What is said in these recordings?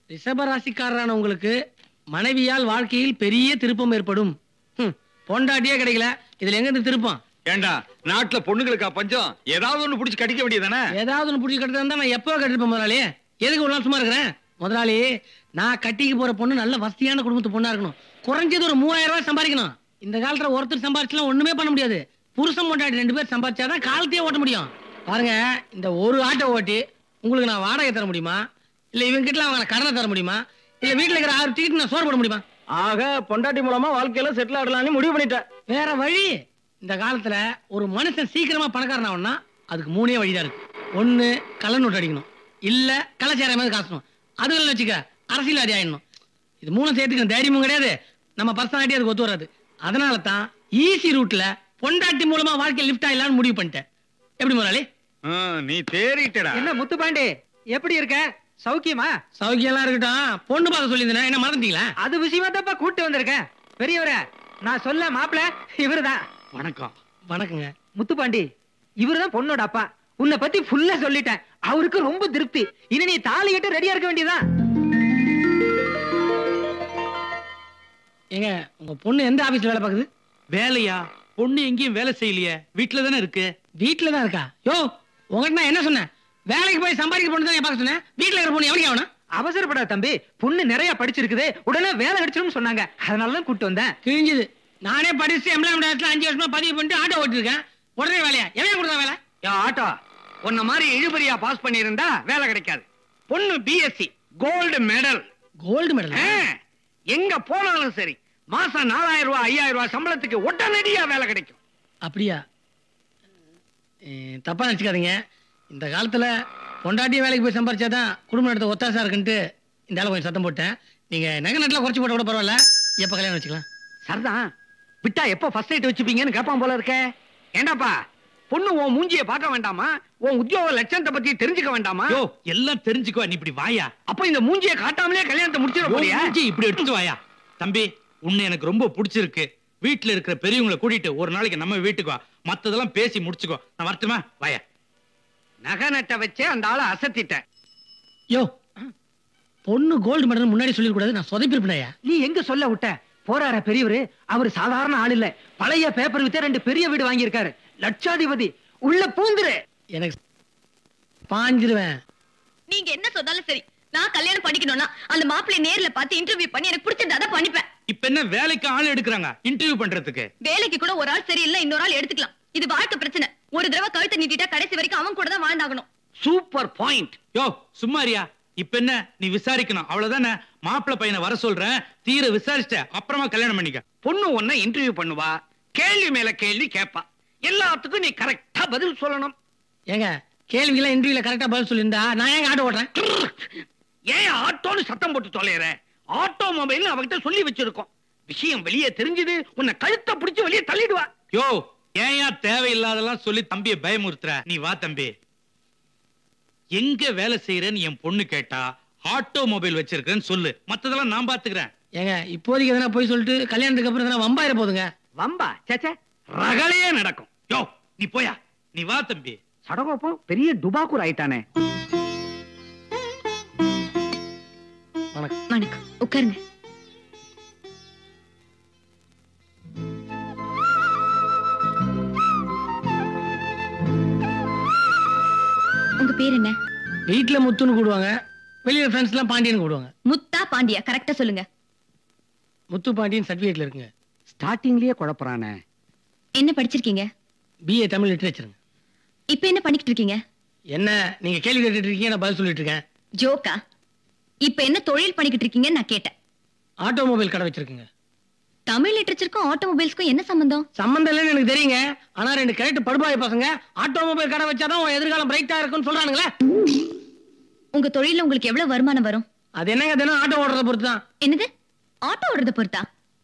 ரிஷபராசிக்காரரான உங்களுக்கு மனைவியால் வாழ்க்கையில் பெரிய திருப்பம் ஏற்படும் ஹம், பொண்டாட்டியே கிடைக்கல இதுல எங்க இருந்து திருப்பம் ஏண்டா நாட்டுல பொண்ணுங்களுக்கா பஞ்சம் ஏதாவது ஒண்ணு புடிச்சு கடிக்க வேண்டியதானே ஏதாவது ஒன்று பிடிச்சி கட்டுறதா இருந்தா நான் எப்போ கட்டிருப்பேன் முதலாளி எதுக்கு ஒரு நாள் சும்மா இருக்கிறேன் முதலாளி நான் கட்டிக்கு போற பொண்ணு நல்ல வசதியான குடும்பத்து பொண்ணா இருக்கணும் குறைஞ்சது ஒரு மூவாயிரம் ரூபாய் சம்பாதிக்கணும் இந்த காலத்துல ஒருத்தர் சம்பாதிச்சுலாம் ஒண்ணுமே பண்ண முடியாது புருஷன் பொண்டாட்டி ரெண்டு பேர் சம்பாதிச்சாதான் காலத்தையே ஓட்ட முடியும் பாருங்க இந்த ஒரு ஆட்டோ ஓட்டி உங்களுக்கு நான் வாடகை தர முடியுமா இல்ல இவங்க கிட்ட அவங்க கடனை தர முடியுமா இல்ல வீட்டுல இருக்கிற ஆறு டிக்கெட் நான் சோறு போட முடியுமா ஆக பொண்டாட்டி மூலமா வாழ்க்கையில செட்டில் ஆடலாம்னு முடிவு பண்ணிட்டேன் வேற வழி இந்த காலத்துல ஒரு மனுஷன் சீக்கிரமா பணக்காரன் ஆகணும்னா அதுக்கு மூணே வழிதான் இருக்கு ஒண்ணு கள்ள நோட்டு அடிக்கணும் இல்ல கலாச்சாரம் மாதிரி காசணும் அதுகள் வச்சுக்க அரசியல்வாதி ஆயிடணும் இது மூணு சேர்த்துக்கணும் தைரியமும் கிடையாது நம்ம பர்சனாலிட்டி அதுக்கு ஒத்து வராது அதனால தான் ஈஸி ரூட்ல பொண்டாட்டி மூலமா வாழ்க்கை லிஃப்ட் ஆயிடலாம்னு முடிவு பண்ணிட்டேன் எப்படி முதலாளி ஆ, நீ தேறிட்டடா என்ன முத்துப்பாண்டி எப்படி இருக்க சௌக்கியமா சௌக்கியம்லாம் இருக்கட்டும் பொண்ணு பார்க்க சொல்லியிருந்தேன் என்ன மறந்துட்டீங்களா அது விஷயமா தான்ப்பா கூட்டு வந்திருக்கேன் பெரியவரே நான் சொல்ல மாப்பிள இவருதான் வணக்கம் வணக்கங்க முத்துப்பாண்டி இவருதான் பொண்ணோட அப்பா உன்னை பத்தி ஃபுல்லா சொல்லிட்டேன் அவருக்கு ரொம்ப திருப்தி இனி நீ தாலி கட்ட ரெடியா இருக்க வேண்டியதுதான் ஏங்க உங்க பொண்ணு எந்த ஆபீஸ்ல வேலை பார்க்குது வேலையா பொண்ணு எங்கேயும் வேலை செய்யலையே வீட்டுல தானே இருக்கு வீட்டுல தான் இருக்கா யோ உங்ககிட்ட நான் என்ன சொன்னேன் வேலைக்கு போய் சம்பாதிக்க பொண்ணு தான் பார்க்க சொன்னேன் வீட்டுல இருக்கிற பொண்ணு எவனுக்கு ஆகணும் அவசரப்படாத தம்பி பொண்ணு நிறைய படிச்சிருக்குது உடனே வேலை கிடைச்சிடும் சொன்னாங்க அதனாலதான் கூட்டு வந்தேன் கிழிஞ்சுது நானே படிச்சு எம்ப்ளாய்மெண்ட் அஞ்சு வருஷமா பதிவு பண்ணிட்டு ஆட்டோ ஓட்டிருக்கேன் உடனே வேலையா எவன் கொடுத்தா வேலை யா ஆட்டோ உன்ன மாதிரி இழுபறியா பாஸ் பண்ணியிருந்தா வேலை கிடைக்காது பொண்ணு BSc gold medal gold medal எங்க போனாலும் சரி மாசம் நாலாயிரம் ரூபாய் ஐயாயிரம் ரூபாய் சம்பளத்துக்கு உடனடியா வேலை கிடைக்கும் அப்படியா அஹ், தப்பா நினச்சிக்காதீங்க இந்த காலத்துல பொண்டாட்டி வேலைக்கு போய் சம்பாரிச்சாதான் குடும்பம் எடுத்த ஒத்தாசா இருக்குன்ட்டு இந்த ஆளு கொஞ்சம் சத்தம் போட்டேன் நீங்க நகை நட்டில் குறைச்சி போட்ட கூட பரவாயில்ல எப்ப கல்யாணம் வச்சுக்கலாம் சரிதான் விட்டா எப்போ ஃபர்ஸ்ட் நைட் வச்சுப்பீங்கன்னு கேட்பான் போல இருக்க ஏண்டாப்பா பொண்ணு உன் மூஞ்சிய பார்க்க வேண்டாமா உன் உத்தியோக லட்சணத்தை பத்தி தெரிஞ்சுக்க வேண்டாமா யோ எல்லாம் தெரிஞ்சுக்கோ நீ இப்படி வாயா அப்ப இந்த மூஞ்சிய காட்டாமலே கல்யாணத்தை முடிச்சிட யோ, போறியா மூஞ்சி இப்படி எடுத்துட்டு வாயா தம்பி உன்னை எனக்கு ரொம்ப பிடிச்சிருக்கு வீட்டுல இருக்கிற பெரியவங்களை கூட்டிட்டு ஒரு நாளைக்கு நம்ம வீட்டுக்கு வா மத்ததெல்லாம் பேசி முடிச்சுக்கோ நான் வரட்டுமா வாயா நகை நட்டை வச்சே அந்த ஆளை அசத்திட்டேன் யோ பொண்ணு கோல்டு மெடல் முன்னாடி சொல்லிடக்கூடாது நான் சொதப்பிருப்பேன் நீ எங்க சொல்ல விட்ட போறார பெரியவரு அவர் சாதாரண ஆள் இல்ல பழைய பேப்பர் வித்த ரெண்டு பெரிய வீடு வாங்கியிருக்காரு லட்சாதிபதி உள்ள பூந்துரு எனக்கு பாஞ்சிருவேன் நீங்க என்ன சொன்னாலும் சரி நான் கல்யாணம் பண்ணிக்கணும்னா அந்த மாப்பிள்ளை நேர்ல பார்த்து இன்டர்வியூ பண்ணி எனக்கு பிடிச்சதை தான் பண்ணிப்பேன் இப்ப என்ன வேலைக்கு ஆள் எடுக்கிறாங்க இன்டர்வியூ பண்றதுக்கு வேலைக்கு கூட ஒரு ஆள் சரியில்லை இன்னொரு ஆள் எடுத்துக்கலாம் இது வாழ்க்கை பிரச்சனை ஒரு தடவை கழுத்தை நீட்டிட்டா கடைசி வரைக்கும் அவன் கூட தான் வாழ்ந்தாகணும் சூப்பர் பாயிண்ட் யோ சும்மாரியா இப்ப என்ன நீ விசாரிக்கணும் அவ்வளவுதானே மாப்பிள்ளை பையனை வர சொல்றேன் தீர விசாரிச்சிட்ட அப்புறமா கல்யாணம் பண்ணிக்க பொண்ணு ஒன்ன இன்டர்வியூ பண்ணுவா கேள்வி மேல கேள்வி கேட்பா எல்லாத்துக்கும் நீ கரெக்டா பதில் சொல்லணும் ஏங்க கேள்விக்கெல்லாம் இன்டர்வியூல கரெக்டா பதில் சொல்லியிருந்தா நான் ஏங்க ஆட்டோ ஓட்டுறேன் ஏன் ஆட்டோன்னு சத்தம் போட்டு தொலைற ஆட்டோ மொபைல் அவகிட்ட சொல்லி வச்சிருக்கோம் விஷயம் வெளியே தெரிஞ்சது உன்னை கழுத்தை பிடிச்சு வெளியே தள்ளிடுவா யோ ஏன்யா தேவையில்லாதெல்லாம் சொல்லி தம்பிய பயமுறுத்துற நீ வா தம்பி எங்க வேலை செய்யறேன்னு என் பொண்ணு கேட்டா ஆட்டோ மொபைல் வச்சிருக்கேன்னு சொல்லு மத்ததெல்லாம் நான் பாத்துக்கிறேன் ஏங்க இப்போதைக்கு எதனா போய் சொல்லிட்டு கல்யாணத்துக்கு அப்புறம் எதனா வம்பாயிர போதுங்க வம்பா சேச்சே ரகலையே நடக்கும் யோ நீ போயா நீ வா தம்பி சடகோப்பம் பெரிய டுபாக்கூர் ஆயிட்டானே வணக்கம் வணக்கம் உட்காருங்க உங்க பேர் என்ன வீட்டுல முத்துன்னு கூடுவாங்க வெளியில ஃப்ரெண்ட்ஸ் எல்லாம் பாண்டியன் கூடுவாங்க முத்தா பாண்டியா கரெக்டா சொல்லுங்க முத்து பாண்டியன் சர்டிஃபிகேட்ல இருக்குங்க ஸ்டார்டிங்லயே குழப்பறானே என்ன படிச்சிருக்கீங்க பிஏ தமிழ் லிட்டரேச்சருங்க இப்ப என்ன பண்ணிக்கிட்டு இருக்கீங்க என்ன நீங்க கேள்வி கேட்டுட்டு இருக்கீங்க நான் பதில் சொல்லிட்டு இருக்கேன் ஜோக்கா இப்ப என்ன தொழில் பண்ணிக்கிட்டு இருக்கீங்கன்னு நான் கேட்டேன் ஆட்டோமொபைல் கடை வச்சிருக்குங்க தமிழ் லிட்டரேச்சருக்கும் ஆட்டோமொபைல்ஸ்க்கும் என்ன சம்பந்தம் சம்பந்தம் இல்லைன்னு எனக்கு தெரியுங்க ஆனா ரெண்டு கரெக்ட் படுபாய் பசங்க ஆட்டோமொபைல் கடை வச்சாதான் உன் எதிர்காலம் பிரைட்டா இருக்குன்னு சொல்றானுங்களே உங்க தொழில உங்களுக்கு எவ்வளவு வருமானம் வரும் அது என்னங்க தினம் ஆட்டோ ஓடுறத பொறுத்து தான் என்னது ஆட்டோ ஓடுறத பொறுத்தா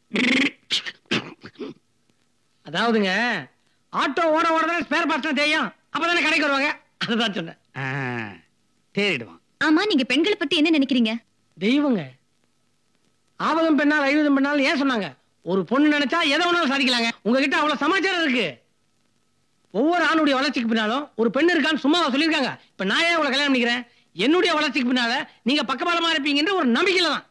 அதாவதுங்க ஆட்டோ ஓட ஓட தானே ஸ்பேர் பார்ட்ஸ் தெரியும் அப்பதானே கடைக்கு வருவாங்க அதுதான் சொன்னேன் தேறிடுவான் ஆமா நீங்க பெண்களை பத்தி என்ன நினைக்கிறீங்க தெய்வங்க ஆபதம் பெண்ணால் ஐவதம் பெண்ணால் ஏன் சொன்னாங்க ஒரு பொண்ணு நினைச்சா எதை வேணாலும் சாதிக்கலாங்க உங்ககிட்ட அவ்வளவு சமாச்சாரம் இருக்கு ஒவ்வொரு ஆணுடைய வளர்ச்சிக்கு பின்னாலும் ஒரு பெண் இருக்கான்னு சும்மாவா சொல்லியிருக்காங்க இப்ப நான் ஏன் உங்களை கல்யாணம் பண்ணிக்கிறேன் என்னுடைய வளர்ச்சிக்கு பின்னால நீங்க பக்கபலமா இருப்பீங்கன்ற ஒரு நம்பிக்கையில தான்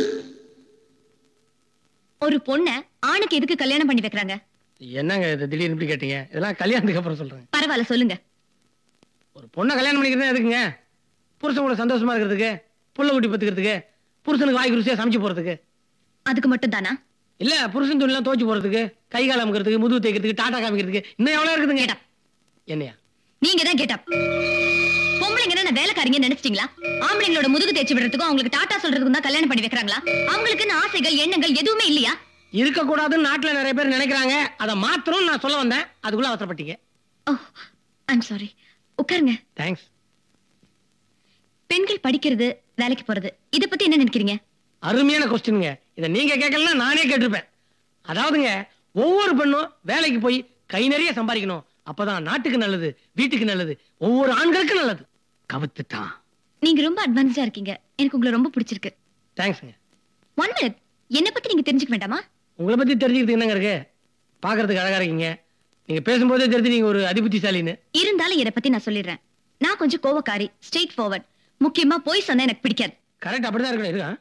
ஒரு பொண்ண ஆணுக்கு எதுக்கு கல்யாணம் பண்ணி வைக்கிறாங்க என்னங்க இது திடீர்னு இப்படி கேட்டீங்க இதெல்லாம் கல்யாணத்துக்கு அப்புறம் சொல்றேன் பரவாயில்ல சொல்லுங்க ஒரு பொண்ணை கல்யாணம் பண்ணிக்கிறதா எதுக்குங்க புருஷன் கூட சந்தோஷமா இருக்கிறதுக்கு புள்ள குட்டி பத்துக்கிறதுக்கு புருஷனுக்கு வாய்க்கு ருசியா சமைச்சு போறதுக்கு அதுக்கு மட்டும் தானா இல்ல புருஷன் துணிலாம் துவச்சு போறதுக்கு கை கால் அமுக்கிறதுக்கு முதுகு தேய்க்கிறதுக்கு டாட்டா காமிக்கிறதுக்கு இன்னும் எவ்வளவு இருக்குதுங்க கேட்டா என்னையா நீங்க தான் கேட்டா பொம்பளைங்க என்ன வேலைக்காரங்க நினைச்சிட்டீங்களா ஆம்பளைங்களோட முதுகு தேய்ச்சி விடுறதுக்கும் அவங்களுக்கு டாட்டா சொல்றதுக்கும் தான் கல்யாணம் பண்ணி வைக்கிறாங்களா அவங்களுக்கு ஆசைகள் எண்ணங்கள் எதுவுமே இல்லையா இருக்க கூடாதுன்னு நாட்டுல நிறைய பேர் நினைக்கிறாங்க அதை மாத்திரம் நான் சொல்ல வந்தேன் அதுக்குள்ள அவசரப்பட்டீங்க ஓ ஐம் சாரி உட்காருங்க தேங்க்ஸ் பெண்கள் படிக்கிறது வேலைக்கு போறது இத பத்தி என்ன நினைக்கிறீங்க அருமையான கொஸ்டினுங்க இதை நீங்க கேட்கலன்னா நானே கேட்டிருப்பேன் அதாவதுங்க ஒவ்வொரு பெண்ணும் வேலைக்கு போய் கை நிறைய சம்பாதிக்கணும் அப்பதான் நாட்டுக்கு நல்லது வீட்டுக்கு நல்லது ஒவ்வொரு ஆண்களுக்கும் நல்லது கவுத்துட்டான் நீங்க ரொம்ப அட்வான்ஸ்டா இருக்கீங்க எனக்கு உங்களை ரொம்ப பிடிச்சிருக்கு தேங்க்ஸ்ங்க ஒன் மினிட் என்ன பத்தி நீங்க தெரிஞ்சுக்க வேண்டாமா உங்களை பத்தி தெரிஞ்சுக்கிறதுக்கு என்னங்க இருக்கு பாக்குறதுக்கு அழகா இருக்கீங்க நீங்க பேசும்போதே தெரிஞ்சு நீங்க ஒரு அதிபுத்திசாலின்னு இருந்தாலும் இத பத்தி நான் சொல்லிடுறேன் நான் கொஞ்சம் கோவக்காரி ஸ்ட்ரெயிட் ஃபார்வர்ட் முக்கியமா போய் சொன்னா எனக்கு பிடிக்காது கரெக்ட் அப்படிதான் இருக்கணும் இருக்கா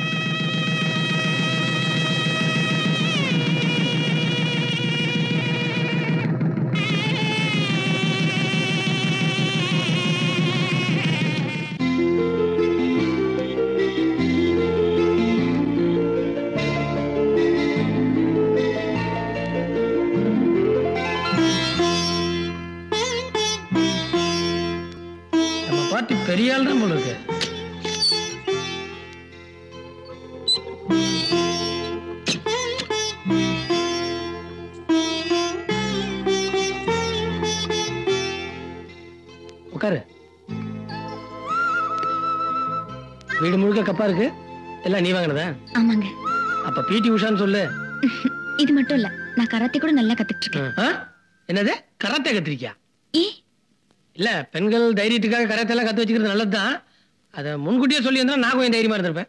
நம்ம பாட்டி பெரிய ஆள் தான் போல இருக்கு உட்காரு வீடு முழுக்க கப்பா இருக்கு எல்லாம் நீ வாங்கினதா ஆமாங்க அப்ப பிடி உஷான்னு சொல்லு இது மட்டும் இல்ல நான் கராத்தே கூட நல்லா கத்துட்டு இருக்கேன் ஆ? என்னது கராத்தே கத்திரிக்கா ஏ இல்ல பெண்கள் தைரியத்துக்காக கராத்தே எல்லாம் கத்து வச்சுக்கிறது நல்லதுதான் அத முன்கூட்டியே சொல்லி இருந்தா நான் கொஞ்சம் தைரியமா இருந்திருப்பேன்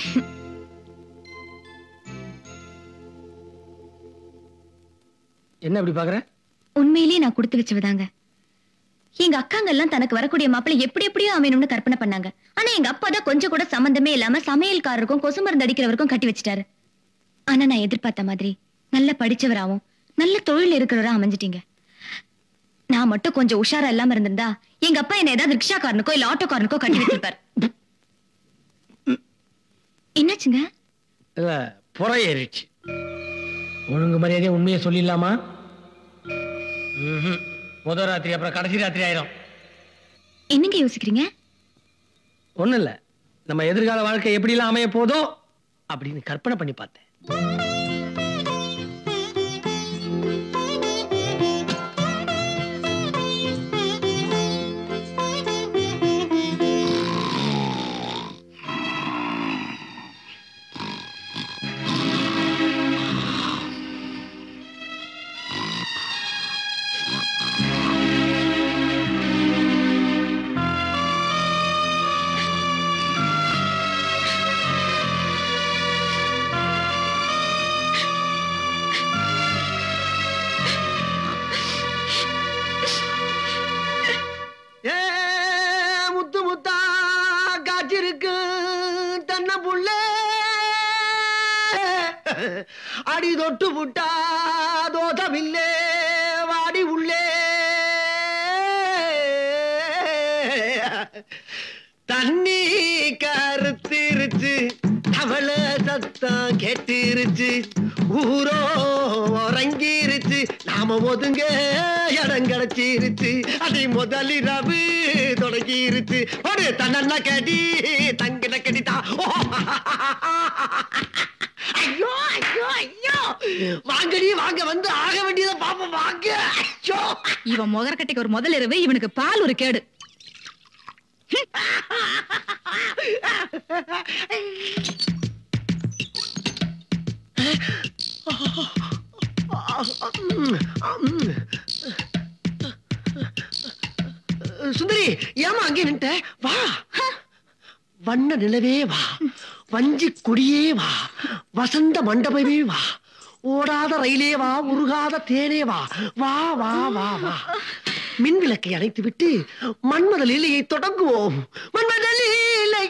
என்ன அப்படி பாக்குற உண்மையிலேயே நான் கொடுத்து வச்சவதாங்க எங்க அக்காங்க எல்லாம் தனக்கு வரக்கூடிய மாப்பிள்ளை எப்படி எப்படியோ அமையணும்னு கற்பனை பண்ணாங்க ஆனா எங்க அப்பா தான் கொஞ்சம் கூட சம்பந்தமே இல்லாம சமையல்காரருக்கும் கொசு மருந்து அடிக்கிறவருக்கும் கட்டி வச்சிட்டாரு ஆனா நான் எதிர்பார்த்த மாதிரி நல்ல படிச்சவராவும் நல்ல தொழில் இருக்கிறவரா அமைஞ்சிட்டீங்க நான் மட்டும் கொஞ்சம் உஷாரா இல்லாம இருந்திருந்தா எங்க அப்பா என்ன ஏதாவது ரிக்ஷாக்காரனுக்கோ இல்ல ஆட்டோக்காரனுக்கோ கட்டி வச்சிருப்பாரு என்னாச்சுங்க இல்ல புற ஏறிடுச்சு ஒழுங்கு மரியாதையா உண்மையை சொல்லிடலாமா ம்ஹும். முத ராத்திரி அப்புறம் கடைசி ராத்திரி ஆயிரும் என்னங்க யோசிக்கிறீங்க ஒண்ணும் இல்ல நம்ம எதிர்கால வாழ்க்கை எப்படி எல்லாம் அமைய போதோ அப்படின்னு கற்பனை பண்ணி பார்த்தேன் ஏ முத்து முத்தா காய்ச்சிருக்கு தன்ன புள்ள அடி தொட்டு புட்டா தோதமில்லே வாடி உள்ளே தண்ணி கருத்திருச்சு அவள சத்தம் கேட்டிருச்சு ஊரோ உறங்கிருச்சு நாம ஒதுங்க இடம் கிடைச்சிருச்சு அதை முதலிரவு தொடங்கிருச்சு ஒரு தன்னண்ணா கடி தங்கின கடிதா ஐயோ ஐயோ ஐயோ வாங்கடி வாங்க வந்து ஆக வேண்டியதை பாப்போம் வாங்க ஐயோ இவன் முகரக்கட்டைக்கு ஒரு முதல் இரவு இவனுக்கு பால் ஒரு கேடு சுந்தரி ஏமா அங்கே நின்ட்ட வா வண்ண நிலவே வா வஞ்சி கொடியே வா வசந்த மண்டபமே வா ஓடாத ரயிலே வா உருகாத தேனே வா வா வா வா வா மின் விளக்கை அணைத்து விட்டு மன்மத லீலையை தொடங்குவோம் மன்மத லீலை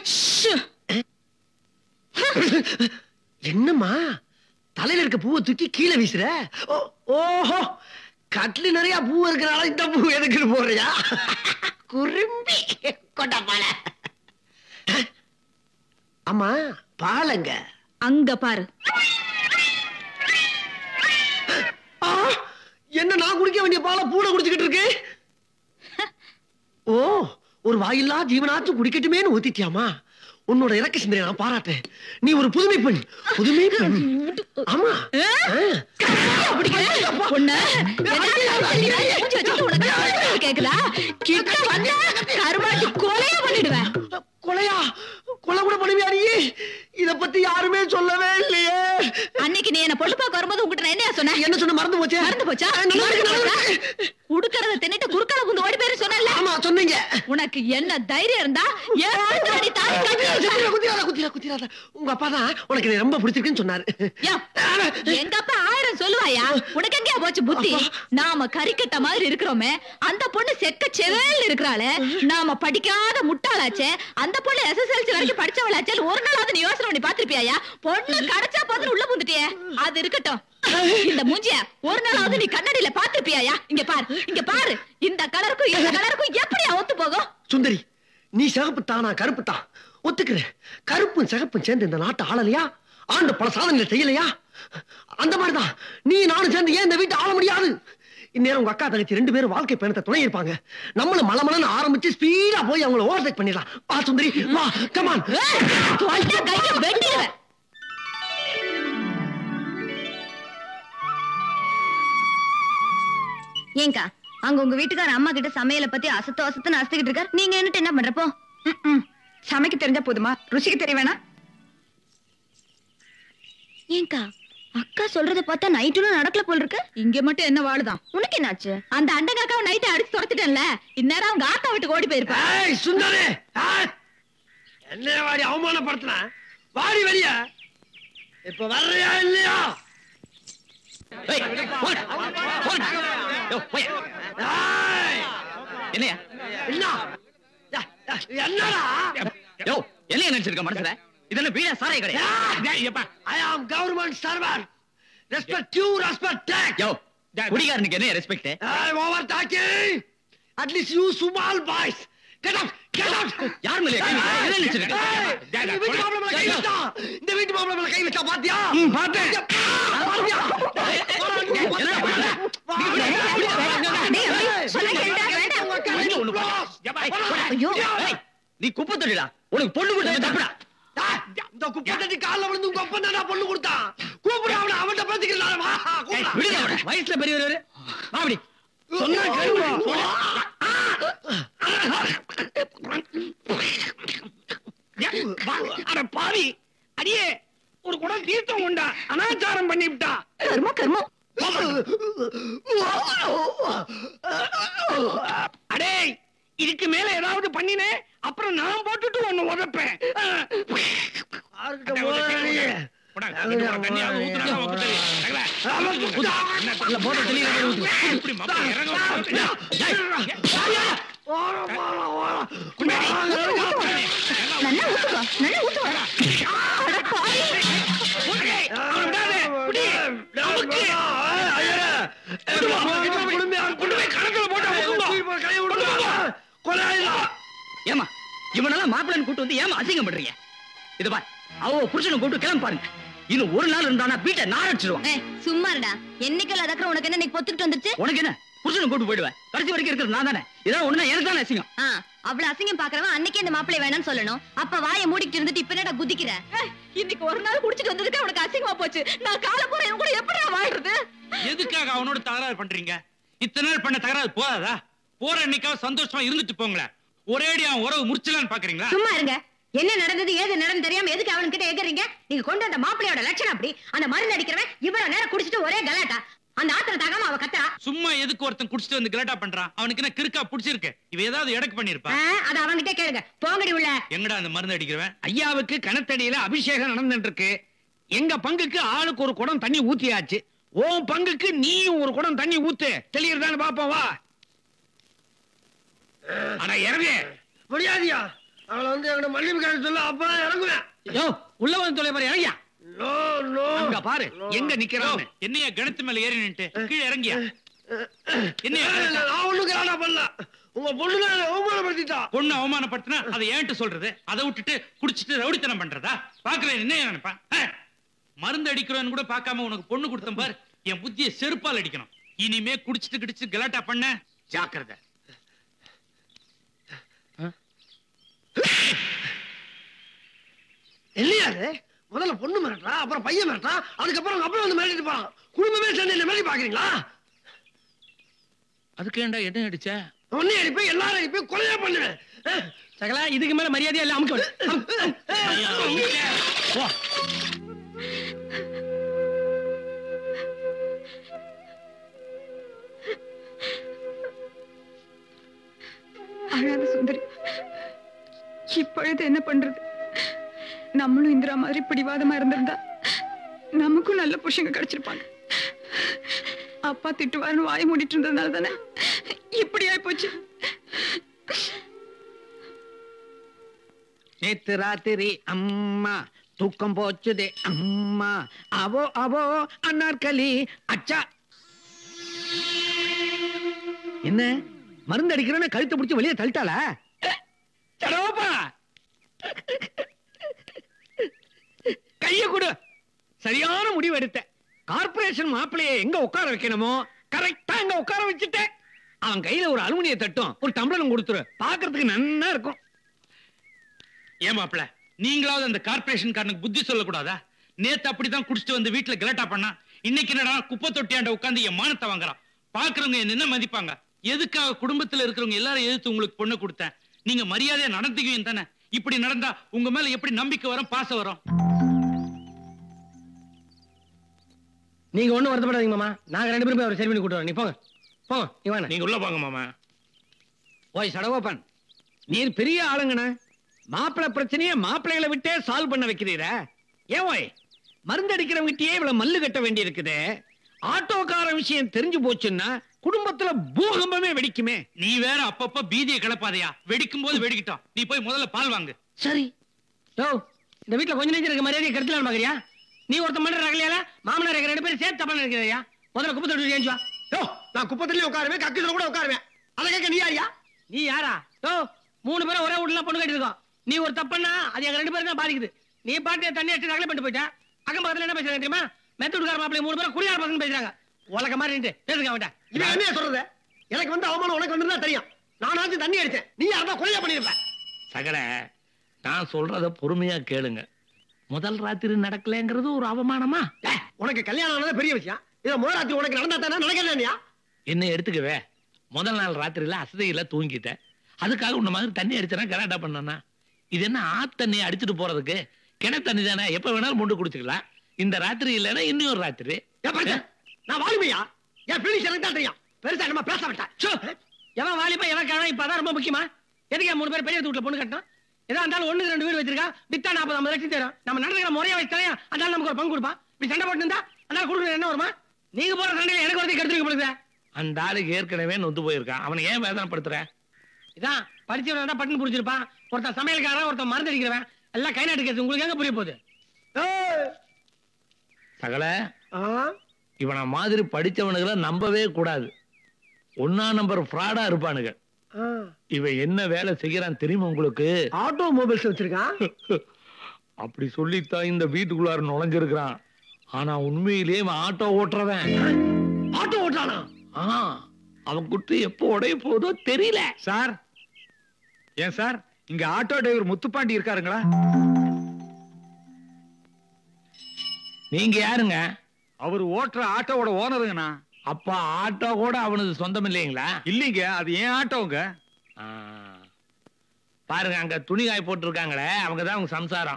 என்னம்மா தலையில இருக்க பூவை தூக்கி கீழே வீசுற ஓ- ஓஹோ கட்லு நிறைய பூ இருக்கனால இந்த பூ எதுக்குன்னு போடுறியா குறும்பி கொண்டா பால அம்மா பாலங்க அங்க பாரு ஆ, என்ன நான் குடிக்க வேண்டிய பாலை பூனை குடிச்சுக்கிட்டு இருக்கு ஓ ஒரு வாயில்லா ஜீவனாச்சும் குடிக்கட்டுமேன்னு ஊத்திட்டியாமா உன்னோட இறக்க சிந்தனை நான் பாராட்டேன் நீ ஒரு புதுமை பெண் புதுமை பெண் ஆமா ஆ. பொண்ணு கேக்குதா கிட்ட வந்தா கருமாட்டி கொலையா பண்ணிடுவேன் கொலையா கொலை கூட பண்ணுவியா நீ இத பத்தி யாருமே சொல்லவே இல்லையே அன்னைக்கு நீ என்ன பொண்ணு பார்க்க வரும்போது உங்ககிட்ட நான் என்ன சொன்னேன் என்ன சொன்ன மறந்து போச்சே மறந்து போச்சா ஆ, நல்லா இருக்கு, நல்லா மறந்து இருக்கு. குடுக்கறத தின்னுட்டு குறுக்கால குந்து ஓடி பேரு சொன்னல ஆமா சொன்னீங்க உனக்கு என்ன தைரியம் இருந்தா ஏன் கழுத்துல நீ தாலி கட்டி வச்ச? குத்திராத, குத்திராத, குத்திராத, குத்திராத. உங்க அப்பா தான் உனக்கு என்னை ரொம்ப பிடிச்சிருக்குன்னு சொன்னாரு யா, எங்க அப்பா ஆயிரம் சொல்லுவாயா உனக்கு எங்கயா போச்சு புத்தி நாம கறிக்கட்ட மாதிரி இருக்கிறோமே அந்த பொண்ணு செக்க செவேல் இருக்கிறாளே நாம படிக்காத முட்டாளாச்சே அந்த பொண்ணு எஸ்எஸ்எல்சி வரைக்கும் படிச்சவளாச்சே ஒரு நாளாவது நீ யோசனை பண்ணி பாத்திருப்பியா பொண்ணு கிடைச்சா பார்த்து உள்ள புந்துட்டியே அது இருக்கட்டும் இந்த மூஞ்சிய ஒரு நாளாவது நீ கண்ணாடியில பாத்திருப்பியா இங்க பாரு இங்க பாரு இந்த கலருக்கும் இந்த கலருக்கும் எப்படி ஒத்து போகும் சுந்தரி நீ சிகப்பு தான் நான் கருப்பு தான் ஒத்துக்கிறேன் கருப்பும் சிகப்பும் சேர்ந்து இந்த நாட்டை ஆளலையா ஆண்டு பல சாதனைகள் செய்யலையா அந்த மாதிரிதான் நீ நானும் சேர்ந்து ஏன் இந்த வீட்டை ஆள முடியாது இந்நேரம் உங்க அக்கா தங்கச்சி ரெண்டு பேரும் வாழ்க்கை பயணத்தை துணை இருப்பாங்க நம்மளும் மலமலன்னு ஆரம்பிச்சு ஸ்பீடா போய் அவங்கள ஓவர்டேக் பண்ணிடலாம் வா சுந்தரி வா கமான் தொலைச்சா கைய வெட்டிடுவேன் ஏங்கா அங்க உங்க வீட்டுக்கார அம்மா கிட்ட சமையல பத்தி அசத்து அசத்துன்னு அசத்துக்கிட்டு இருக்கார் நீங்க என்னட்டு என்ன பண்றப்போ சமைக்க தெரிஞ்சா போதுமா ருசிக்க தெரிய வேணா ஏங்கா அக்கா சொல்றத பார்த்தா நைட்டுல நடக்கல போல் இருக்கு இங்க மட்டும் என்ன வாழுதான் உனக்கு என்னாச்சு அந்த அண்டங்காக்காவை நைட்டு அடிச்சு துரத்துட்டேன்ல இந்நேரம் அவங்க ஆத்தா வீட்டுக்கு ஓடி போயிருப்பா ஏய் சுந்தரி ஆ! என்ன வாடி அவமானப்படுத்தின வாடி வெளிய இப்ப வர்றியா இல்லையா ஏய்! என்னையா என்ன யா, யா, என்னடா யோ என்ன நினைச்சிருக்க மனசுல இதெல்லாம் வீணா சாரை கிடையாது I am government servant respect you respect take yo குடிகாரனுக்கு என்ன respect I over talking at least you small boys get out get out யார் மேல கை வைக்கிற? என்ன நினைச்சிருக்க இந்த வீட்டு மாப்பிள்ளை மேல கை வச்சா இந்த வீட்டு மாப்பிள்ளை மேல கை வச்சா பாத்தியா பார்த்தேன். பாத்தியா என்ன பண்ணல? ஐயோ ஏய், நீ குப்பை தொழிலா உனக்கு பொண்ணு கொடுத்தது தப்புடா இந்த குப்பை தட்டி கால்ல விழுந்து உங்க அப்பா தானே பொண்ணு கொடுத்தான் கூப்பிடு அவனை அவன்கிட்ட பேசிக்கலாம் வா ஏய், கூப்பிடு விடுங்க அவனை. வயசுல பெரியவர் மாவடி சொன்னா கேளுமா அட பாவி அடியே ஒரு குடம் தீர்த்தம் உண்டா அனாச்சாரம் பண்ணி விட்டா கர்மம் கர்மம் அடே இதுக்கு மேல ஏதாவது பண்ணினே அப்புறம் நான் போட்டுட்டு ஒண்ணு உதப்பேன் யாருக்கிட்ட போறீங்க நல்லா ஊத்துவா நல்லா ஊத்துவா அட பாவி ஏமா இவனெல்லாம் மாப்பிள்ளை கூட்டு வந்து ஏமா அசிங்கம் பண்றீங்க இது பார் அவ புருஷனை கூட்டு கிளம்பி பாருங்க இன்னும் ஒரு நாள் இருந்தானா வீட்டை நாரடிச்சிருவான் ஏய், சும்மா இருடா என்னைக்கு அதக்கற உனக்கு என்ன இன்னைக்கு பொத்துக்கிட்டு வந்துருச்சு உனக்கு என்ன புருஷனை கூட்டு போயிடுவேன் கடைசி வரைக்கும் இருக்கிறது நான் தானே இதான் ஒண்ணு எனக்கு தானே அசிங்கம் ஆ, அவ்வளவு அசிங்கம் பாக்குறவன் அன்னைக்கே இந்த மாப்பிளை வேணாம்னு சொல்லணும் அப்ப வாயை மூடிக்கிட்டு இருந்துட்டு இப்ப என்னடா குதிக்கிற இன்னைக்கு ஒரு நாள் குடிச்சிட்டு வந்ததுக்கு உனக்கு அசிங்கமா போச்சு நான் காலை பூரா இவன் கூட எப்படி வாழ்றது எதுக்காக அவனோட தகராறு பண்றீங்க இத்தனை நாள் பண்ண தகராறு போதாதா போற அன்னைக்காவது சந்தோஷமா இருந்துட்டு போங்களேன் ஒரேடி அவன் உறவு முடிச்சலான்னு பாக்குறீங்களா சும்மா இருங்க என்ன நடந்தது ஏது நடந்து தெரியாம எதுக்கு அவன் கிட்ட ஏகறீங்க நீங்க கொண்டு வந்த மாப்பிளையோட லட்சணம் அப்படி அந்த மருந்து அடிக்கிறவன் இவ்வளவு நேரம் குடிச்சிட்டு ஒரே கலாட்டா அந்த ஆத்திர தாகாம அவ கத்தா சும்மா எதுக்கு ஒருத்தன் குடிச்சிட்டு வந்து கிராட்டா பண்றான் அவனுக்கு என்ன கிறுக்கா புடிச்சிருக்கு இவ ஏதாவது எடக்கு பண்ணிருப்பா அத அவன்கிட்ட கேளுங்க போங்கடி உள்ள எங்கடா அந்த மருந்து அடிக்கிறவன் ஐயாவுக்கு கணத்தடியில அபிஷேகம் நடந்துட்டு இருக்கு எங்க பங்குக்கு ஆளுக்கு ஒரு குடம் தண்ணி ஊத்தியாச்சு உன் பங்குக்கு நீயும் ஒரு குடம் தண்ணி ஊத்து தெளியறதான்னு பாப்போம் வா அட இறங்கு முடியாதியா அவளை வந்து என்கிட்ட மன்னிப்பு கேட்க சொல்ல அப்பதான் இறங்குவேன் யோ உள்ள வந்து தொலை பாரு இறங்கியா நோ நோ அங்க பாரு எங்க நிக்கிறான்னு என்னையா கிணத்து மேல ஏறி நின்னுட்டு கீழே இறங்கியா என்னையா நான் ஒண்ணும் கலாடா பண்ணல உங்க பொண்ணு தான் என்னை அவமானப்படுத்திட்டா பொண்ணு அவமானப்படுத்தினா அதை ஏன்ட்டு சொல்றது அதை விட்டுட்டு குடிச்சிட்டு ரவுடித்தனம் பண்றதா பாக்குறேன் என்ன நினைப்பா மருந்து அடிக்கிறோன்னு கூட பார்க்காம உனக்கு பொண்ணு கொடுத்தேன் பார் என் புத்திய செருப்பால் அடிக்கணும் இனிமே குடிச்சிட்டு கிடிச்சு கலாட்டா பண்ண ஜாக்கிரதை இல்லையா அது முதல்ல பொண்ணு மிரட்டா அப்புறம் பையன் மிரட்டா அதுக்கப்புறம் உங்க அப்பா வந்து மிரட்டிட்டு போறான் குடும்பமே சேர்ந்து என்ன மிரட்டி பாக்குறீங்களா அதுக்கு ஏன்டா என்ன அடிச்ச உன்னை அடிப்பேன் எல்லாரும் அடிப்பேன் கொலையா பண்ணுவேன் அஹ், சகலா இதுக்கு மேல மரியாதையா இல்ல அமுக்க விடு. அம், போ. அழாத சுந்தரி இப்பொழுது என்ன பண்றது நம்மளும் இந்திரா மாதிரி பிடிவாதமா இருந்திருந்தா நமக்கும் நல்ல புருஷங்க கிடைச்சிருப்பாங்க அப்பா திட்டுவாருன்னு வாய் மூடிட்டு இருந்ததுனால தானே இப்படி ஆயிப்போச்சு நேத்து ராத்திரி அம்மா தூக்கம் போச்சுதே அம்மா அவோ அவோ அன்னார்களி அச்சா என்ன மருந்து அடிக்கிறேன்னு கழுத்தை பிடிச்சு வெளியே தள்ளிட்டாளா சடோப்பா கைய கொடு சரியான முடிவு எடுத்த கார்ப்பரேஷன் மாப்பிளைய எங்க உட்கார வைக்கணுமோ கரெக்டா எங்க உட்கார வச்சுட்டேன் அவன் கையில ஒரு அலுமினிய தட்டும் ஒரு டம்ளரும் கொடுத்துரு பாக்குறதுக்கு நன்னா இருக்கும் ஏன் மாப்ள நீங்களாவது அந்த கார்பரேஷன் காரனுக்கு புத்தி சொல்லக்கூடாதா நேத்து அப்படிதான் குடிச்சிட்டு வந்து வீட்டுல கலாட்டா பண்ணா இன்னைக்கு என்னடா குப்பை தொட்டியாண்ட உட்கார்ந்து என் மானத்தை வாங்குறான் பாக்குறவங்க என்ன என்ன மதிப்பாங்க எதுக்காக குடும்பத்துல இருக்கிறவங்க எல்லாரும் எதிர்த்து உங்களுக்கு பொண்ணு கொடுத்தேன் நீங்க மரியாதையா நடந்துக்குவீங்க தானே இப்படி நடந்தா உங்க மேல எப்படி நம்பிக்கை வரும் பாசம் வரும் நீங்க ஒண்ணும் வருத்தப்படாதீங்க மாமா நாங்க ரெண்டு பேரும் போய் அவரை சரி பண்ணி கூட்டு வரோம் நீ போங்க போங்க நீ வாங்க நீங்க உள்ள போங்க மாமா ஓய் சடகோபன் நீர் பெரிய ஆளுங்கண்ண மாப்பிள்ளை பிரச்சனையை மாப்பிள்ளைகளை விட்டே சால்வ் பண்ண வைக்கிறீர ஏன் ஓய் மருந்து அடிக்கிறவங்கிட்டயே இவ்வளவு மல்லு கட்ட வேண்டி இருக்குதே ஆட்டோக்கார விஷயம் தெரிஞ்சு போச்சுன்னா குடும்பத்துல பூகம்பமே வெடிக்குமே நீ வேற அப்பப்ப பீதியை கிளப்பாதையா வெடிக்கும் போது வெடிக்கட்டும் நீ போய் முதல்ல பால் வாங்கு சரி யோ இந்த வீட்டுல கொஞ்ச நேரம் இருக்க மரியாதையை கருத்தலாம் பாக்குறியா நீ ஒருத்த மண்ட ரகலையால மாமனார் இருக்கிற ரெண்டு பேரும் சேர்த்து தப்பா நினைக்கிறியா முதல்ல குப்பை தொட்டி ஏஞ்சுவா யோ நான் குப்பத்திலயும் உட்காருவேன் கக்கில கூட உட்காருவேன் அதை கேட்க நீ யாரியா நீ யாரா யோ மூணு பேரும் ஒரே வீட்டுல பொண்ணு கட்டிருக்கோம் நீ ஒரு தப்புன்னா அது எங்க ரெண்டு பேரும் தான் பாதிக்குது நீ பாட்டு தண்ணி அடிச்சு நகலை பண்ணிட்டு போயிட்ட அக்கம் பக்கத்துல என்ன பேசுறாங்க தெரியுமா மெத்தூடுக்கார மாப்பிள்ளை மூணு பேரும் குடியார பசங்க பேசுறாங்க உலக மாதிரி நின்று பேசுங்க அவன்கிட்ட இவன் என்ன சொல்றது எனக்கு வந்து அவமானம் உனக்கு வந்து தெரியும் நானாச்சும் தண்ணி அடிச்சேன் நீ யாரா கொலையா பண்ணிருப்ப சகல நான் சொல்றத பொறுமையா கேளுங்க முதல் ராத்திரி நடக்கலைங்கிறது ஒரு அவமானமா ஏய், உனக்கு கல்யாணம் ஆனது பெரிய விஷயம் இதை முதல் ராத்திரி உனக்கு நடந்தா தானே நடக்கலையா என்ன எடுத்துக்கவே முதல் நாள் ராத்திரியில அசதியில தூங்கிட்டேன் அதுக்காக உன்ன மாதிரி தண்ணி அடிச்சனா கலாட்டா பண்ணனா இது என்ன ஆத்து தண்ணி அடிச்சிட்டு போறதுக்கு கிணத்து தண்ணி தானே எப்ப வேணாலும் முண்டு குடிச்சுக்கலாம் இந்த ராத்திரி இல்லைன்னா இன்னொரு ராத்திரி ஏன் பாருங்க நான் வாலிமையா என் பிள்ளைக்கு எனக்கு தான் தெரியும் பெருசா நம்ம பேச விட்டேன் சோ, எவன் வாலிபா எவன் கிழமை இப்பதான் ரொம்ப முக்கியமா எதுக்கு என் மூணு பேர் பெரிய வீட்டுல பொண்ணு கட்டணும் ஏதோ அந்த ஆள் ஒண்ணுக்கு ரெண்டு வீடு வச்சிருக்கா வித்தா நாற்பது ஐம்பது லட்சம் தரும் நம்ம நடந்துக்கிற முறையா வச்சுக்கலாம் அந்த ஆள் நமக்கு ஒரு பங்கு கொடுப்பான் இப்படி சண்டை போட்டு இருந்தா அந்த ஆள் கொடுக்குற என்ன வருமா நீங்க போற சண்டையில எனக்கு ஒருத்தையும் கெடுத்துக்க போடுங்க அந்த ஆளுக்கு ஏற்கனவே நொந்து போயிருக்கான் அவனை ஏன் வேதனைப்படுத்துற இதான் படிச்சவன் தான் பட்டுன்னு புரிஞ்சிருப்பான் ஒருத்தன் சமையல்காரன் ஒருத்தன் மருந்து அடிக்கிறவன் எல்லாம் கை நாட்டு கேஸ் உங்களுக்கு எங்க புரிய போகுது ஏய், சகல ஆ, இவனை மாதிரி படிச்சவனுகளை நம்பவே கூடாது ஒன்னா நம்பர் ஃப்ராடா இருப்பானுங்க ஆ. இவன் என்ன வேலை செய்யறான் தெரியுமா உங்களுக்கு ஆட்டோ மொபைல்ஸ் வச்சிருக்கான் அப்படி சொல்லித்தான் இந்த வீட்டுக்குள்ளார நுழைஞ்சிருக்கிறான் ஆனா உண்மையிலேயே இவன் ஆட்டோ ஓட்டுறவன் ஆட்டோ ஓட்டானா ஆ, அவன் குட்டு எப்போ உடைய போதோ தெரியல சார் ஏன் சார் இங்க ஆட்டோ டிரைவர் முத்துப்பாண்டி இருக்காருங்களா நீங்க யாருங்க அவர் ஓட்டுற ஆட்டோவோட ஓனருங்கண்ணா அப்ப ஆட்டோ கூட அவனுக்கு சொந்தம் இல்லைங்களா இல்லீங்க அது ஏன் ஆட்டோங்க ஆ. பாருங்க அங்க துணி காய போட்டிருக்காங்களே அவங்க தான் அவங்க சம்சாரம்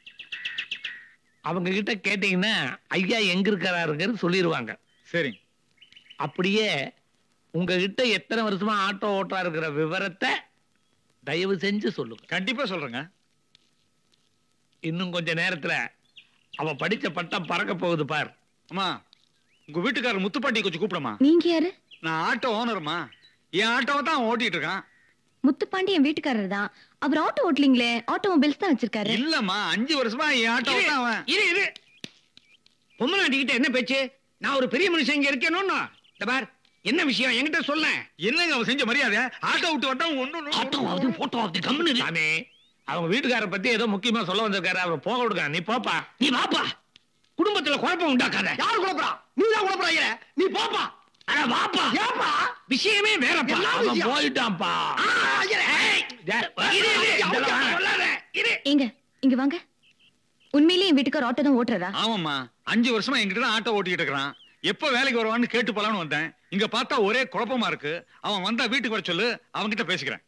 அவங்க கிட்ட கேட்டீங்கன்னா ஐயா எங்க இருக்கிறாருங்கிறது சொல்லிடுவாங்க சரிங்க அப்படியே உங்ககிட்ட எத்தனை வருஷமா ஆட்டோ ஓட்டா இருக்கிற விவரத்தை தயவு செஞ்சு சொல்லுங்க கண்டிப்பா சொல்றேங்க இன்னும் கொஞ்ச நேரத்துல அவ படிச்ச பட்டம் பறக்க போகுது பார் அம்மா உங்க வீட்டுக்காரர் முத்துப்பாண்டி கொஞ்சம் கூப்பிடமா நீங்க யாரு நான் ஆட்டோ ஓனருமா என் ஆட்டோவை தான் அவன் ஓட்டிட்டு இருக்கான் முத்துப்பாண்டி என் வீட்டுக்காரர் தான் அவர் ஆட்டோ ஓட்டலீங்களே ஆட்டோமொபைல்ஸ் தான் வச்சிருக்காரு இல்லம்மா அஞ்சு வருஷமா என் ஆட்டோ இரு, தான் அவன் இரு இரு பொம்மநாட்டிக்கிட்ட என்ன பேச்சு நான் ஒரு பெரிய மனுஷன் இங்க இருக்கேன்னு இந்த பார் என்ன விஷயம் என்கிட்ட சொல்ல என்னங்க அவன் செஞ்ச மரியாதை ஆட்டோ விட்டு வட்டம் ஒண்ணு ஆட்டோவாவது போட்டோவாவது கம்முன்னு இரு. சாமி அவங்க வீட்டுக்கார பத்தி ஏதோ முக்கியமா சொல்ல வந்திருக்காரு அவர் போக விடுங்க நீ போப்பா நீ வாப்பா குடும்பத்துல குழப்பம் உண்டாக்காத யாரு குழப்பறா நீ தான் குழப்பறாங்க நீ போப்பா அட வாப்பா ஏப்பா விஷயமே வேறப்பா என்ன அவன் விஷயம்? போயிட்டான்ப்பா ஆ, ஐயரே. டேய், இரு, இரு, இதெல்லாம் அவன்கிட்ட வேணாம். சொல்லாத, இரு. எங்க இங்க வாங்க உண்மையிலேயே என் வீட்டுக்காரர் ஆட்டோ தான் ஓட்டுறதா ஆமாம்மா அஞ்சு வருஷமா என்கிட்ட தான் ஆட்டோ ஓட்டிக்கிட்டு இருக்கிறான் எப்ப வேலைக்கு வருவான்னு கேட்டு போலான்னு வந்தேன் இங்க பார்த்தா ஒரே குழப்பமா இருக்கு அவன் வந்தா வீட்டுக்கு வர சொல்லு அவன்கிட்ட பேசிக்கிறேன்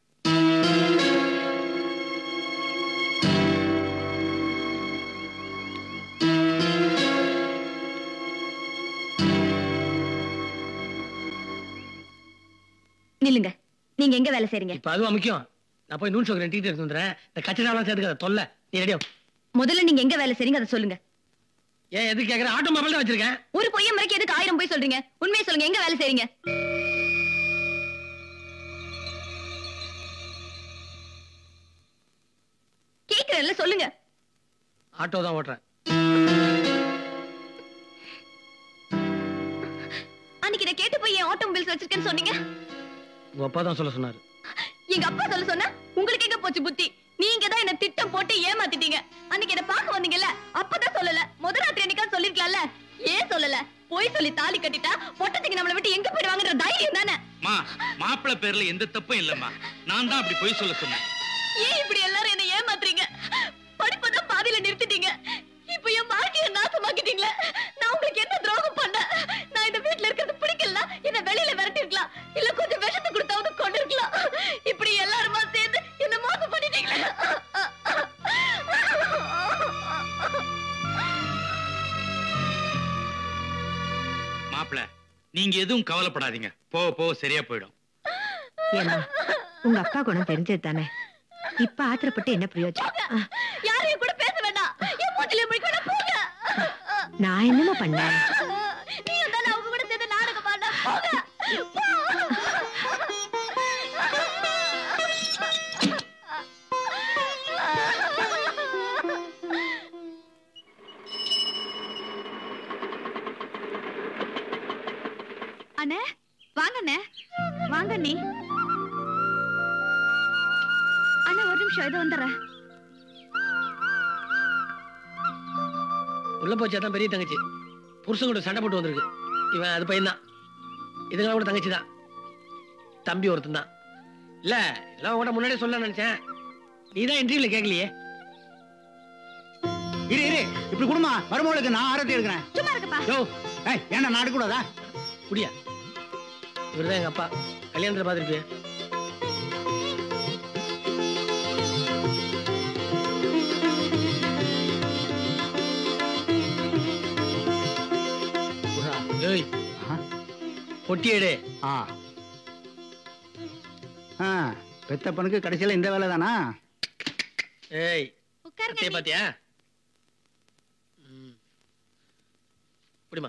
நில்லுங்க நீங்க எங்க வேலை செய்றீங்க இப்ப அதுவா முக்கியம் நான் போய் நூல் சோக்கரன் டீட்டர் எடுத்து வந்துடுறேன் இந்த கச்சடாலாம் சேர்த்துக்காத தொல்லை நீ ரெடியா முதல்ல நீங்க எங்க வேலை செய்றீங்க அதை சொல்லுங்க ஏன் எதுக்கு கேக்குற ஆட்டோமொபைல் தான் வச்சிருக்கேன் ஒரு பொய்ய மறைக்க எதுக்கு ஆயிரம் போய் சொல்றீங்க உண்மையை சொல்லுங்க எங்க வேலை செய்றீங்க கேக்குறேன்ல சொல்லுங்க ஆட்டோ தான் ஓட்டுறேன் அன்னைக்கு இதை கேட்டு போய் என் ஆட்டோமொபைல்ஸ் வச்சிருக்கேன்னு சொன்னீங்க உங்க அப்பா தான் சொல்ல சொன்னாரு எங்க அப்பா சொல்ல சொன்னா உங்களுக்கு எங்க போச்சு புத்தி நீங்க தான் என்ன திட்டம் போட்டு ஏமாத்திட்டீங்க அன்னைக்கு என்ன பார்க்க வந்தீங்கல்ல அப்பதான் சொல்லல முத ராத்திரி என்னைக்கா சொல்லிருக்கலாம்ல ஏன் சொல்லல போய் சொல்லி தாலி கட்டிட்டா பொட்டத்துக்கு நம்மளை விட்டு எங்க போயிடுவாங்கன்ற தைரியம் தானே மா மாப்பிள்ளை பேர்ல எந்த தப்பும் இல்லம்மா நான் தான் அப்படி போய் சொல்ல சொன்னேன் ஏன் இப்படி எல்லாரும் என்ன ஏமாத்துறீங்க படிப்பதான் பாதியில நிறுத்திட்டீங்க இப்ப என் வாழ்க்கைய நாசமாக்கிட்டீங்களே நான் உங்களுக்கு என்ன துரோகம் பண்ணேன் நான் இந்த வீட்ல இருக்கிறது பிடிக்கல என்ன வெளியில விரட்டி இருக்கலாம் இல்ல கொஞ்சம் விஷத்தை கொடுத்தாவது கொண்டு இருக்கலாம் இப்படி எல்லாருமா சேர்ந்து என்ன மோசம் பண்ணிட்டீங்களே மாப்பிள்ளை நீங்க எதுவும் கவலைப்படாதீங்க போக போக சரியா போயிடும் ஏமா உங்க அப்பா குணம் தெரிஞ்சது தானே இப்ப ஆத்திரப்பட்டு என்ன பிரயோஜனம் ஆ, யாரையும் கூட பேச வேண்டாம் என் மூச்சில முடிக்க வேண்டாம் போங்க நான் என்னமா பண்ணேன் நீ தானே அவங்க கூட சேர்ந்து நாடகம் பண்ண போங்க போ. அண்ணே வாங்க அண்ணே வாங்க நீ அண்ணா ஒரு நிமிஷம் இது வந்துடுறேன் உள்ள போச்சா தான் பெரிய தங்கச்சி புருஷன் கூட சண்டை போட்டு வந்திருக்கு இவன் அது பையன் தான் இதுங்களாம் கூட தங்கச்சி தான் தம்பி ஒருத்தன் தான் இல்ல எல்லாம் உங்கள்கிட்ட முன்னாடியே சொல்ல நினைச்சேன் நீ தான் இன்டர்வியூல கேட்கலையே இரு இரு இப்படி குடுமா மருமகளுக்கு நான் ஆரத்தி எடுக்கிறேன் சும்மா இருக்கப்பா யோ ஏய் ஏன்னா நாடு கூடாதா குடியா இவர்தான் எங்க அப்பா கல்யாணத்துல பாத்துருப்பிய ஏய் ஆஹா. பொட்டி எடு ஆ ஆ பெத்தப்பனுக்கு கடைசியில இந்த வேலை தானா ஏய் உட்காருங்க அத்தைய அண்ணி. பாத்தியா ம். குடிமா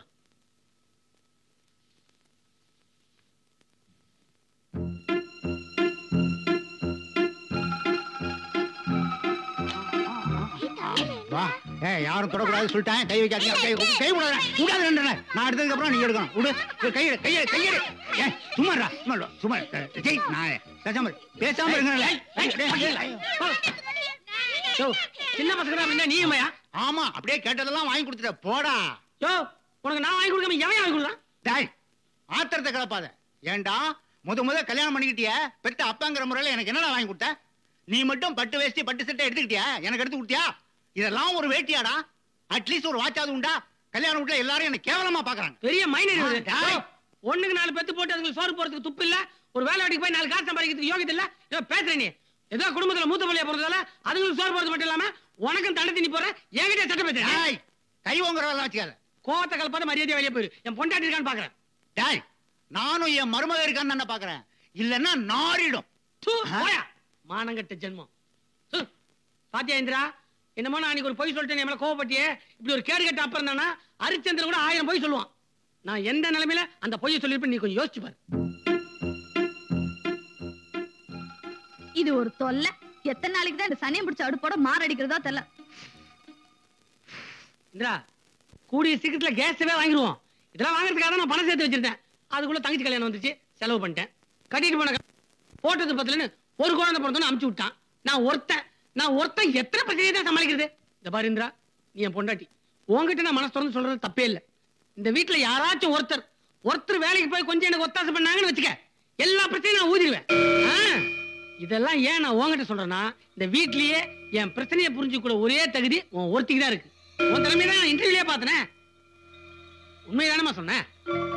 வா ஏய் யாரும் தொடக்கூடாது சொல்லிட்டேன் கை வைக்காதீங்க கை கை விடாத விடாத நான் எடுத்ததுக்கு அப்புறம் நீங்க எடுக்கணும் விடு கையை கையை கையை ஏ சும்மாடா சும்மா இரு, சும்மா இரு. ஜெய் நான் பேசாம இரு. பேசாம இருங்க யோ சின்ன பசங்க அப்படின்னா நீயுமையா ஆமா அப்படியே கேட்டதெல்லாம் வாங்கி கொடுத்துட்ட போடா யோ உனக்கு நான் வாங்கி கொடுக்காம எவன் வாங்கி கொடுக்கலாம் டேய் ஆத்திரத்தை கிளப்பாத ஏன்டா முத முத கல்யாணம் பண்ணிக்கிட்டிய பெத்த அப்பாங்கிற முறையில எனக்கு என்னடா வாங்கி கொடுத்த நீ மட்டும் பட்டு வேஷ்டி பட்டு சட்டை எடுத்துக்கிட்டியா எனக்கு எடுத்து கொடுத்தியா இதெல்லாம் ஒரு வேட்டியாடா அட்லீஸ்ட் ஒரு வாட்சாவது உண்டா கல்யாணம் வீட்டுல எல்லாரும் என்ன கேவலமா பாக்குறாங்க பெரிய மைனர் இவரு. டேய். யோ, ஒண்ணுக்கு நாலு பெத்து போட்டு அதுக்கு சோறு போறதுக்கு துப்பு இல்ல ஒரு வேலை வெட்டிக்கு போய் நாலு காசு சம்பாதிக்கிறதுக்கு யோகியது இல்ல ஏதோ பேசுற நீ ஏதோ குடும்பத்துல மூத்த பள்ளியா போறதால அதுங்களுக்கு சோறு போறது மட்டும் இல்லாம உனக்கும் தடை நீ போற என்கிட்ட சட்டை பேசுற டேய் கை ஓங்குற வேலை வச்சுக்காத கோவத்தை கலப்பாத மரியாதையா வெளியே போயிரு என் பொண்டாட்டி இருக்கான்னு பாக்குறேன் டேய் நானும் என் மருமக இருக்கான்னு தானே பாக்குறேன் இல்லன்னா நாரிடும் தூ, போயா மானங்கட்ட ஜென்மம் தூ. பாத்தியா இந்திரா என்னமோ நான் அன்னைக்கு ஒரு பொய் சொல்லிட்டேன் என் மேல கோவப்பட்டியே இப்படி ஒரு கேடு கட்ட அப்புறம் தானா ஹரிச்சந்திரன் கூட ஆயிரம் பொய் சொல்லுவான் நான் எந்த நிலைமையில அந்த பொய்யை சொல்லிருப்பேன் நீ கொஞ்சம் யோசிச்சு பாரு இது ஒரு தொல்லை எத்தனை நாளைக்கு தான் இந்த சனியம் பிடிச்ச அடுப்போட மாரடிக்கிறதா தெரியல இந்திரா கூடிய சீக்கிரத்துல கேஸவே வாங்கிடுவோம் இதெல்லாம் வாங்குறதுக்காக தான் நான் பணம் சேர்த்து வச்சிருந்தேன் அதுக்குள்ள தங்கச்சி கல்யாணம் வந்துச்சு செலவு பண்ணிட்டேன் கட்டிட்டு போன க- போட்டது பத்தலன்னு ஒரு குழந்தை பிறந்தோன்னு அமுச்சு விட்டான் நான் ஒருத்தன் நான் ஒருத்தன் எத்தனை பிரச்சனையை தான் சமாளிக்கிறது இந்த பாரு இந்திரா நீ என் பொண்டாட்டி உன்கிட்ட நான் மனசு திறந்து சொல்றது தப்பே இல்லை இந்த வீட்டுல யாராச்சும் ஒருத்தர் ஒருத்தர் வேலைக்கு போய் கொஞ்சம் எனக்கு ஒத்தாசை பண்ணாங்கன்னு வச்சுக்க எல்லா பிரச்சனையும் நான் ஊதிடுவேன் ஆ, இதெல்லாம் ஏன் நான் உன்கிட்ட சொல்றேன்னா இந்த வீட்லயே என் பிரச்சனையை புரிஞ்சுக்கூட ஒரே தகுதி உன் ஒருத்திக்கு தான் இருக்கு உன் திறமையை தான் இன்டர்வியூலயே பார்த்தனே உண்மைதானமா சொன்னேன்